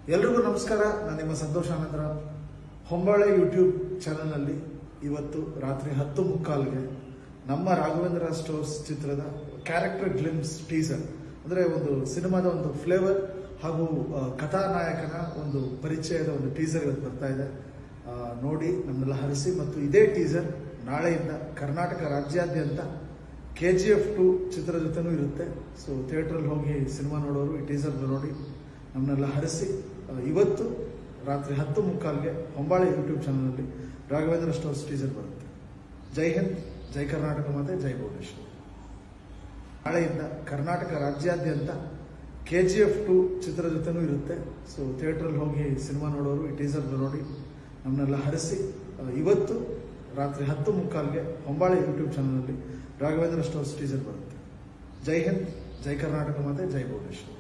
ಎಲ್ರಿಗೂ ನಮಸ್ಕಾರ ನಾನು ನಿಮ್ಮ ಸಂತೋಷ ಆನಂದರ ಹೊಂಬಾಳೆ ಯೂಟ್ಯೂಬ್ ಚಾನಲ್ನಲ್ಲಿ ಇವತ್ತು ರಾತ್ರಿ ಹತ್ತು ಮುಕ್ಕಾಲ್ಗೆ ನಮ್ಮ ರಾಘವೇಂದ್ರ ಸ್ಟೋರ್ಸ್ ಚಿತ್ರದ ಕ್ಯಾರೆಕ್ಟರ್ ಗ್ಲಿಮ್ಸ್ ಟೀಸರ್ ಅಂದರೆ ಒಂದು ಸಿನಿಮಾದ ಒಂದು ಫ್ಲೇವರ್ ಹಾಗೂ ಆ, ಕಥಾನಾಯಕನ ಒಂದು ಪರಿಚಯದ ಒಂದು ಟೀಸರ್ ಇವತ್ತು ಬರ್ತಾ ಇದೆ ಆ, ನೋಡಿ ನಮ್ಮೆಲ್ಲ ಹರಿಸಿ ಮತ್ತು ಇದೇ ಟೀಸರ್ ನಾಳೆಯಿಂದ ಕರ್ನಾಟಕ ರಾಜ್ಯಾದ್ಯಂತ ಕೆ ಜಿ ಎಫ್ ಟು ಚಿತ್ರ ಜೊತೆನೂ ಇರುತ್ತೆ ಸೊ ಥಿಯೇಟ್ರಲ್ಲಿ ಹೋಗಿ ಸಿನಿಮಾ ನೋಡೋರು ಈ ಟೀಸರ್ ನೋಡಿ ನಮ್ಮನ್ನೆಲ್ಲ ಹರಿಸಿ ಆ, ಇವತ್ತು ರಾತ್ರಿ ಹತ್ತು ಮುಕ್ಕಾಲ್ಗೆ ಹೊಂಬಾಳೆ ಯೂಟ್ಯೂಬ್ ಚಾನಲಲ್ಲಿ ರಾಘವೇಂದ್ರ ಸ್ಟೋರ್ಸ್ ಟೀಸರ್ ಬರುತ್ತೆ ಜೈ ಹಿಂದ್ ಜೈ ಕರ್ನಾಟಕ ಮಾತೆ ಜೈ ಭುವನೇಶ್ವರ್ ನಾಳೆಯಿಂದ ಕರ್ನಾಟಕ ರಾಜ್ಯಾದ್ಯಂತ ಕೆ ಜಿ ಎಫ್ ಟು ಚಿತ್ರ ಜೊತೆನೂ ಇರುತ್ತೆ ಸೊ ಥಿಯೇಟ್ರಲ್ಲಿ ಹೋಗಿ ಸಿನಿಮಾ ನೋಡೋರು ಈ ಟೀಸರ್ ನೋಡಿ ನಮ್ಮನ್ನೆಲ್ಲ ಹರಿಸಿ ಆ, ಇವತ್ತು ರಾತ್ರಿ ಹತ್ತು ಮುಕ್ಕಾಲ್ಗೆ ಹೊಂಬಾಳೆ ಯೂಟ್ಯೂಬ್ ಚಾನಲಲ್ಲಿ ರಾಘವೇಂದ್ರ ಸ್ಟೋರ್ಸ್ ಟೀಸರ್ ಬರುತ್ತೆ ಜೈ ಹಿಂದ್ ಜೈ ಕರ್ನಾಟಕ ಮಾತೆ ಜೈ ಭುವನೇಶ್ವರ್